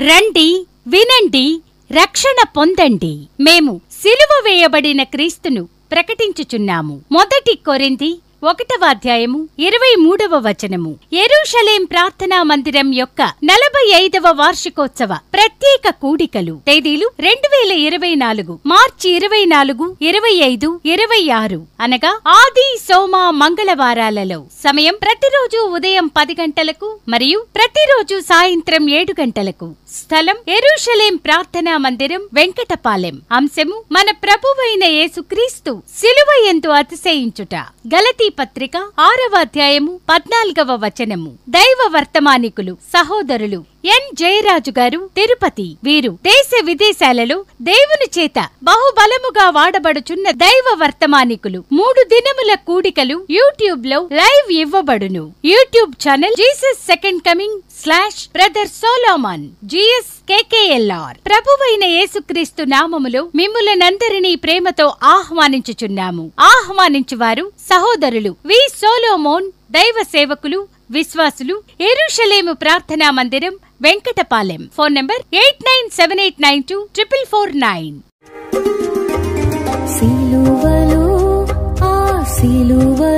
రండి వినండి రక్షణ పొందండి మేము సిలువ వేయబడిన క్రీస్తును ప్రకటించుచున్నాము మొదటి కొరింది ఒకటవ అధ్యాయము ఇరవై మూడవ వచనము ఎరుషలేం ప్రార్థనా మందిరం యొక్క నలభై ఐదవ వార్షికోత్సవ ప్రత్యేక కూడికలు తేదీలు రెండు వేల ఇరవై నాలుగు మార్చి ఇరవై నాలుగు ఇరవై ఐదు ఇరవై ఆరు అనగా ఆది సోమ మంగళవారాలలో సమయం ప్రతిరోజు ఉదయం పది గంటలకు మరియు ప్రతిరోజు సాయంత్రం ఏడు గంటలకు స్థలం ఎరుషలేం ప్రార్థనా మందిరం వెంకటపాలెం అంశము మన ప్రభువైన యేసుక్రీస్తు సిలువ ఎందు అతిశయించుట గలతీ పత్రిక ఆరవ అధ్యాయము పద్నాలుగవ వచనము దైవ వర్తమానికులు సహోదరులు ఎన్ జయరాజు గారు తిరుపతి వీరు దేశ విదేశాలలో దేవుని చేత బహుబలముగా వాడబడుచున్న దైవ వర్తమానికులు మూడు దినముల కూడికలు యూట్యూబ్ లో లైవ్ ఇవ్వబడును YouTube channel Jesus second coming slash brother Solomon GS KKLR ప్రభువైన యేసుక్రీస్తు నామములో మిమ్ములనందరినీ ప్రేమతో ఆహ్వానించుచున్నాము ఆహ్వానించువారు సహోదరులు వి సోలోమోన్ దైవ సేవకులు విశ్వాసులు ఎరుషలేము ప్రార్థనా మందిరం Venkatapalem phone number eight nine seven eight nine two triple four nine సిలువలో ఆ సిలువలో